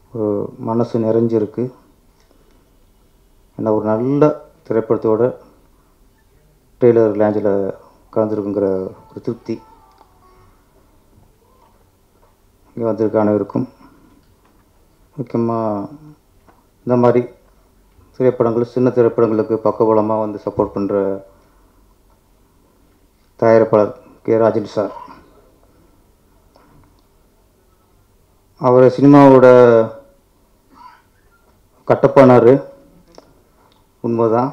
ஒரு மனசு நிறைஞ்சிருக்கு ஏன்னா ஒரு நல்ல திரைப்படத்தோட ட்ரெய்லர் லாஞ்சில் கலந்துருக்குங்கிற ஒரு திருப்தி இங்கே வந்திருக்க அனைவருக்கும் முக்கியமாக இந்த மாதிரி திரைப்படங்கள் சின்ன திரைப்படங்களுக்கு பக்கபலமாக வந்து சப்போர்ட் பண்ணுற தயாரிப்பாளர் கே ராஜன் சார் அவர் சினிமாவோட கட்டப்பானார் உண்மைதான்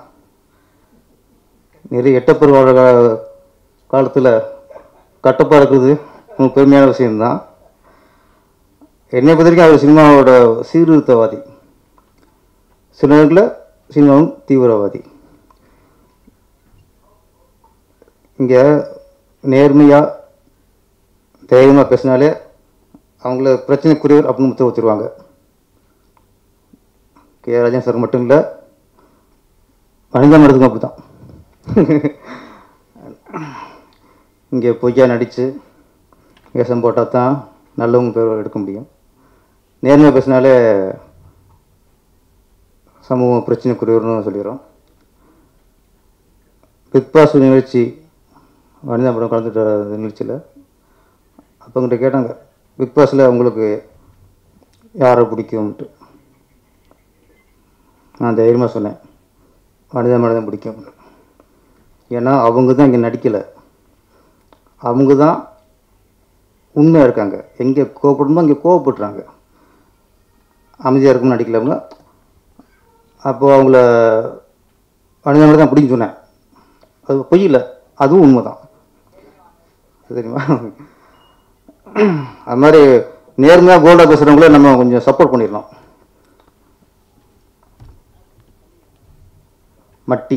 நிறைய எட்டப்பருவாழ காலத்தில் கட்டப்பா இருக்குது ரொம்ப பெருமையான விஷயம்தான் என்னை பொறுத்த வரைக்கும் அவர் சினிமாவோட சீர்திருத்தவாதி சில நேரங்களில் சினிமாவும் தீவிரவாதி இங்கே நேர்மையாக தைரியமாக பேசினாலே அவங்கள பிரச்சனைக்குரியவர் அப்படின்னு முத்திர வச்சுருவாங்க கே ராஜன் சார் மட்டும் இல்லை வணிக மடத்துக்கும் அப்படி தான் இங்கே பொய்யா நடித்து வேஷம் போட்டால் தான் நல்லவங்க பேர் எடுக்க முடியும் நேர்மையாக பேசினாலே சமூக பிரச்சனைக்குரியவர்னு சொல்லிடுறோம் பிக் பாஸ் நிகழ்ச்சி வனிதா படம் கலந்துட்ட நிகழ்ச்சியில் அப்போங்கிட்ட கேட்டாங்க பிக் பாஸில் உங்களுக்கு யாரை பிடிக்கும்ட்டு நான் தைரியமாக சொன்னேன் வனிதா மேடம் தான் பிடிக்கும் ஏன்னா அவங்க தான் இங்கே நடிக்கலை அவங்க தான் உண்மையாக இருக்காங்க எங்கே கோவப்படணுமோ அங்கே கோவப்படுறாங்க அமைதியாக இருக்கும்னு நடிக்கல அவங்க அப்போது அவங்கள வனிதா மேடம் தான் பிடிக்கும் சொன்னேன் அது பொய் இல்லை அதுவும் உண்மை தான் தெரியுமா அது மாதிரி நேர்மையாக கோல்டாக பேசுகிறவங்கள நம்ம கொஞ்சம் சப்போர்ட் பண்ணிடலாம் மட்டி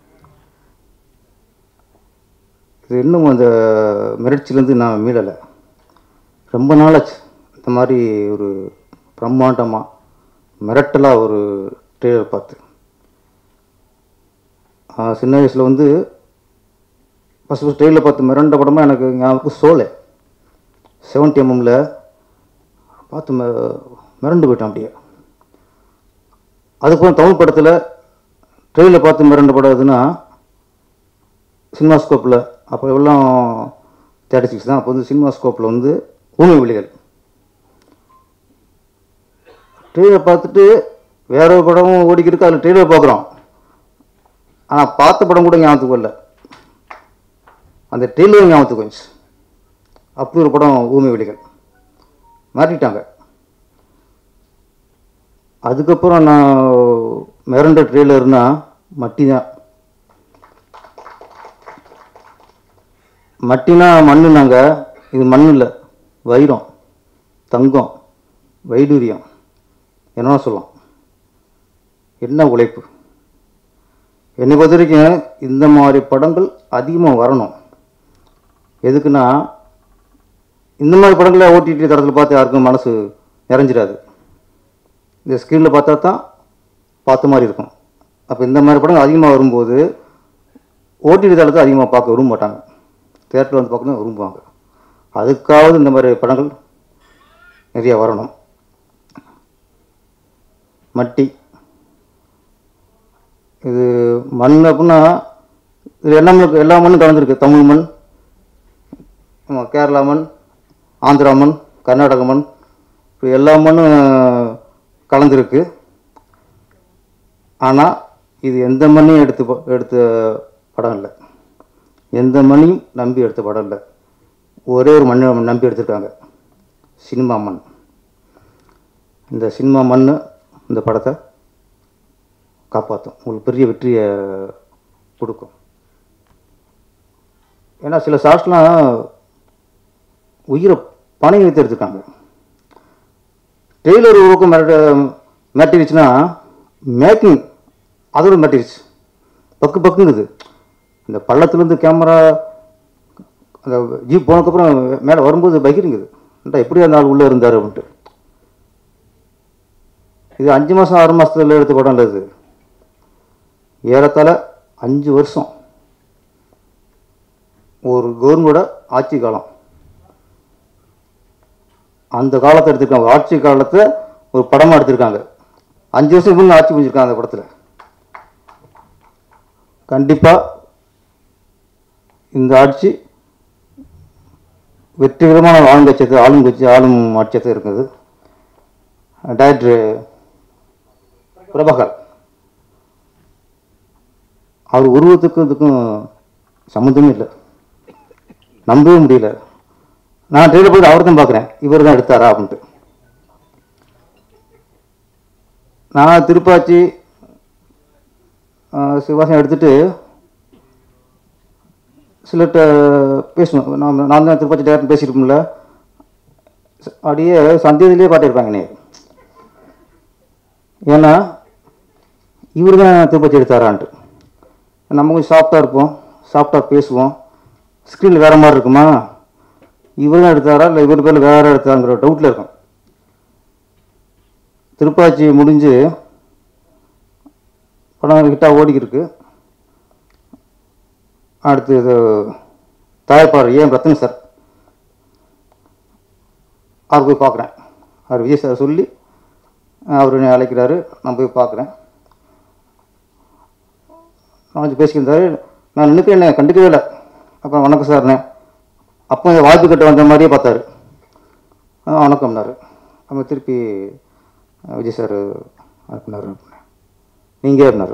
இது இன்னும் அந்த மிரட்சிலேருந்து நான் மீளலை ரொம்ப நாளாச்சு இந்த மாதிரி ஒரு பிரம்மாண்டமாக மிரட்டலாக ஒரு ட்ரெய்லர் பார்த்து ஆஹ் சின்ன வயசில் வந்து ஃபஸ்ட் ஃபஸ்ட் ட்ரெயிலில் பார்த்து மிரண்ட படமாக எனக்கு ஞாபகம் சோலை செவன்டி எம்எம்மில் பார்த்து ம மிரண்டு போயிட்டேன் அப்படியே அதுக்கப்புறம் தமிழ் படத்தில் ட்ரெயிலில் பார்த்து மிரண்ட படம் எதுனா சினிமாஸ்கோப்பில் அப்போ எல்லாம் தேர்ட்டி சிக்ஸ் தான் அப்போ வந்து சினிமாஸ்கோப்பில் வந்து ஊமை விழிகள் ட்ரெயிலர் பார்த்துட்டு வேற ஒரு படமும் ஓடிக்கிட்டு இருக்கு அதில் ட்ரெயிலர் பார்க்குறோம் ஆனால் பார்த்த படம் கூட ஞாபகத்துக்கு வரல அந்த ட்ரெயிலர் ஞாபகத்துக்கு வந்துச்சு அப்படி ஒரு படம் ஊமை விழிகள் மாற்றிட்டாங்க அதுக்கப்புறம் நான் மிரண்ட ட்ரெய்லர்னா மட்டி தான் மட்டினா மண்ணுனாங்க இது மண் இல்லை வைரம் தங்கம் வைடூரியம் என்ன சொல்லலாம் என்ன உழைப்பு என்னை பொறுத்த வரைக்கும் இந்த மாதிரி படங்கள் அதிகமாக வரணும் எதுக்குன்னா இந்த மாதிரி படங்களை ஓடிடி தரத்தில் பார்த்து யாருக்கும் மனசு நிறைஞ்சிடாது இந்த ஸ்க்ரீனில் பார்த்தா தான் பார்த்த மாதிரி இருக்கும் அப்போ இந்த மாதிரி படங்கள் அதிகமாக வரும்போது ஓடிடி தளத்தை அதிகமாக பார்க்க விரும்ப மாட்டாங்க தேட்டரில் வந்து பார்க்கணும் விரும்புவாங்க அதுக்காவது இந்த மாதிரி படங்கள் நிறைய வரணும் மட்டி இது மண் அப்படின்னா இது எல்லா மண்ணுக்கு எல்லா மண்ணும் கலந்துருக்கு தமிழ் மண் ஆமா, கேரளா மண் ஆந்திரா மண் கர்நாடக மண் இப்படி எல்லா மண்ணும் கலந்துருக்கு ஆனால் இது எந்த மண்ணையும் எடுத்து ப- எடுத்த படம் இல்லை எந்த மண்ணையும் நம்பி எடுத்த படம் இல்லை ஒரே ஒரு மண்ணை நம்பி எடுத்திருக்காங்க சினிமா மண் இந்த சினிமா மண் இந்த படத்தை காப்பாற்றும் உங்களுக்கு பெரிய வெற்றியை கொடுக்கும் ஏன்னா சில ஷார்ட்ஸ்லாம் உயிரை பணம் வைத்து எடுத்துருக்காங்க டெய்லர் ஒரு பக்கம் மிரட்ட மிரட்டிருச்சுன்னா மேக்கிங் அதோட மிரட்டிருச்சு பக்கு பக்குங்குது இந்த பள்ளத்துலேருந்து கேமரா அந்த ஜீப் போனதுக்கப்புறம் மேலே வரும்போது பகிருங்குது ஏன்டா எப்படி அந்த ஆள் உள்ளே இருந்தார் அப்படின்ட்டு இது அஞ்சு மாதம் ஆறு மாதத்துல எடுத்த படம் இல்லை இது ஏறத்தாழ அஞ்சு வருஷம் ஒரு கவர்னரோட ஆட்சி காலம் அந்த காலத்தை எடுத்துக்கலாம் ஆட்சி காலத்தை ஒரு படமாக எடுத்திருக்காங்க அஞ்சு வருஷம் முன்ன ஆட்சி புரிஞ்சிருக்காங்க அந்த படத்தில் கண்டிப்பாக இந்த ஆட்சி வெற்றிகரமான ஆளுங்கட்சியத்தை ஆளுங்கட்சி ஆளும் ஆட்சியத்தை இருக்குது டைரக்டர் பிரபாகர் அவர் உருவத்துக்கும் இதுக்கும் சம்மந்தமே இல்லை நம்பவே முடியல நான் ட்ரெயிலில் போய் அவர் தான் பார்க்குறேன் இவர் தான் எடுத்தாரா அப்படின்ட்டு நான் திருப்பாச்சி சிவாசனம் எடுத்துட்டு சிலர்கிட்ட பேசணும் நான் நான் தான் திருப்பாச்சி டேரக்டர் பேசியிருப்போம்ல ச- அப்படியே சந்தேகத்திலே பாட்டிருப்பாங்க நீ ஏன்னா இவர் தான் திருப்பதி எடுத்தாரான்ட்டு நம்ம கொஞ்சம் சாஃப்டாக இருப்போம் சாஃப்டாக பேசுவோம் ஸ்க்ரீனில் வேறு மாதிரி இருக்குமா இவர் தான் எடுத்தாரா இல்லை இவர் பேரில் வேறு எடுத்தாங்கிற டவுட்டில் இருக்கும் திருப்பாச்சி முடிஞ்சு படம் ஹிட்டாக ஓடிக்கிட்டு இருக்கு அடுத்து இது தயாரிப்பாளர் ஏன் ரத்தன் சார் அவர் போய் பார்க்குறேன் அவர் விஜய் சார் சொல்லி அவர் என்னை அழைக்கிறாரு நான் போய் பார்க்குறேன் நான் கொஞ்சம் பேசிக்கிருந்தாரு நான் நினைக்க என்ன கண்டுக்கவே இல்லை அப்புறம் வணக்கம் சார்னே அப்போ இந்த வாய்ப்பு கட்ட வந்த மாதிரியே பார்த்தாரு ஆ வணக்கம்னாரு நம்ம திருப்பி அஹ், விஜய் சார் அனுப்புனார் அனுப்புனேன் நீங்கள் அப்படின்னாரு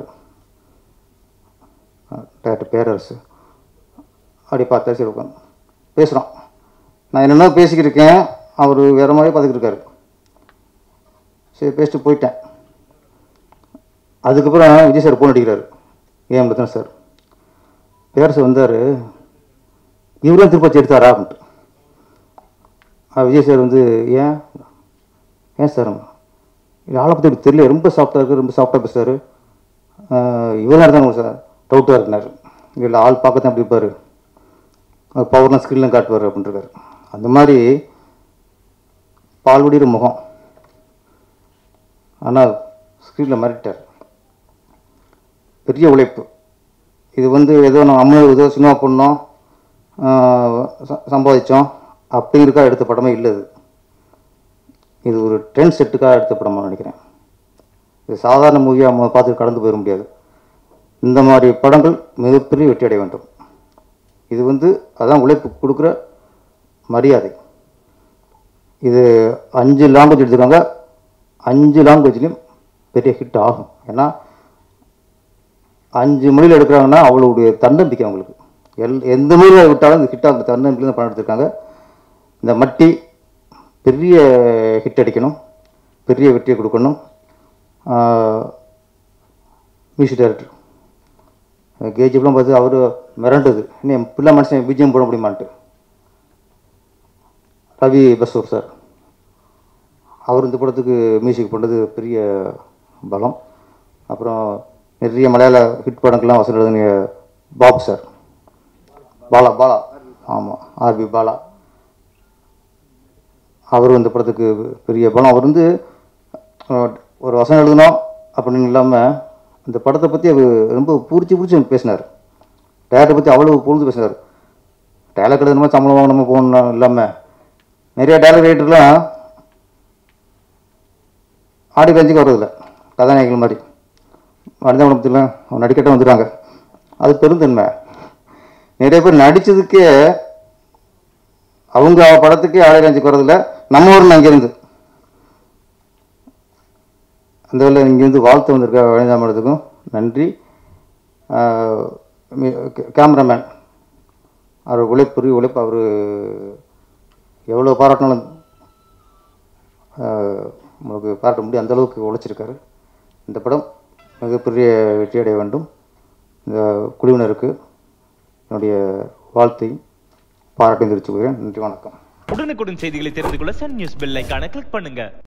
டேரக்டர் பேரரசு அப்படி பார்த்தா சரி உட்காந்து பேசுகிறோம் நான் என்னென்ன பேசிக்கிட்டு இருக்கேன் அவர் வேறு மாதிரி பார்த்துக்கிட்டு இருக்காரு சரி பேசிட்டு போயிட்டேன் அதுக்கப்புறம் விஜய் சார் ஃபோன் அடிக்கிறாரு ஏன் பத்தின சார் பேரரசு வந்தார் இவரும் திருப்பதி எடுத்தாரா அப்படின்ட்டு ஆ, விஜய் சார் வந்து ஏன் ஏன் சார் இது ஆளை பற்றி எனக்கு தெரியல ரொம்ப சாஃப்டாக இருக்குது ரொம்ப சாஃப்டாக பேசுகிறாரு இவ்வளோ நேரம் தான் சார் டவுட்டாக இருக்குனாரு இல்லை ஆள் பார்க்கத்தான் அப்படி இருப்பார் பவர்லாம் ஸ்க்ரீன்லாம் காட்டுவார் அப்படின்ட்டுருக்காரு அந்த மாதிரி பால்வடிகிற முகம் ஆனால் ஸ்க்ரீனில் மாறிட்டார் பெரிய உழைப்பு இது வந்து ஏதோ நம்ம அம்மா ஏதோ சினிமா பண்ணோம் ச- சம்பாதிச்சோம் அப்படிங்கிறதுக்காக எடுத்த படமே இல்லை இது இது ஒரு ட்ரெண்ட் செட்டுக்காக எடுத்த படமாக நினைக்கிறேன் இது சாதாரண மூவியாக நம்ம பார்த்து கடந்து போயிட முடியாது இந்த மாதிரி படங்கள் மிகப்பெரிய வெற்றி அடைய வேண்டும் இது வந்து அதான் உழைப்பு கொடுக்குற மரியாதை இது அஞ்சு லாங்குவேஜ் எடுத்துருக்காங்க அஞ்சு லாங்குவேஜ்லேயும் பெரிய ஹிட் ஆகும் ஏன்னா அஞ்சு மொழியில் எடுக்கிறாங்கன்னா அவளுடைய தன்னம்பிக்கை அவங்களுக்கு எல் எந்த மொழியில் விட்டாலும் இந்த ஹிட் ஆகும் தன்னம்பிக்கையில் தான் படம் எடுத்திருக்காங்க இந்த மட்டி பெரிய ஹிட் அடிக்கணும் பெரிய வெற்றியை கொடுக்கணும் மியூசிக் டைரக்டர் கேஜிப்லாம் பார்த்து அவர் மிரண்டது இன்னும் பிள்ளை மனுஷன் பிஜிஎம் போட முடியுமான்ட்டு ரவி பஸ்வூர் சார் அவர் இந்த படத்துக்கு மியூசிக் பண்ணது பெரிய பலம் அப்புறம் நிறைய மலையாள ஹிட் படங்கள்லாம் வசூல் எழுதுன பாபு சார் பாலா பாலா ஆமாம் ஆர்பி பாலா அவர் இந்த படத்துக்கு பெரிய பலம் அவர் வந்து அஹ், ஒரு வசனம் எழுதணும் அப்படின்னு இல்லாமல் இந்த படத்தை பற்றி அவர் ரொம்ப பூரிச்சு பூரிச்சு பேசினார் டேரக்டரை பற்றி அவ்வளோ பொழுது பேசினார் டேலக் எழுதணுமா சம்பளம் வாங்கணுமா போகணும் இல்லாமல் நிறைய டேலக் ரைட்டர்லாம் ஆடி ரஞ்சுக்கு வர்றதில்ல கதாநாயகிகள் மாதிரி மனித உடம்பத்தில் அவன் நடிக்கட்டும் வந்துடுறாங்க அது பெருந்தன்மை நிறைய பேர் நடித்ததுக்கே அவங்க படத்துக்கே ஆடி ரஞ்சுக்கு வர்றதில்ல நம்ம ஊரில் அங்கேருந்து அந்த வேலை இங்கேருந்து வாழ்த்து வந்திருக்க வனிதா மேடத்துக்கும் நன்றி ஆஹ் மி- கே- கேமராமேன் அவர் உழைப்பு உழைப்பு அவர் எவ்வளோ பாராட்டினாலும் ஆஹ் உங்களுக்கு பாராட்ட முடியும் அந்த அளவுக்கு உழைச்சிருக்காரு இந்த படம் மிகப்பெரிய வெற்றி அடைய வேண்டும் இந்த குழுவினருக்கு என்னுடைய வாழ்த்தையும் பாராட்டையும் தெரிவித்துக் கொள்கிறேன் நன்றி வணக்கம் உடனுக்குடன் செய்திகளை தெரிந்து கொள்ள சன் நியூஸ் பெல் ஐகானை கிளிக் பண்ணுங்க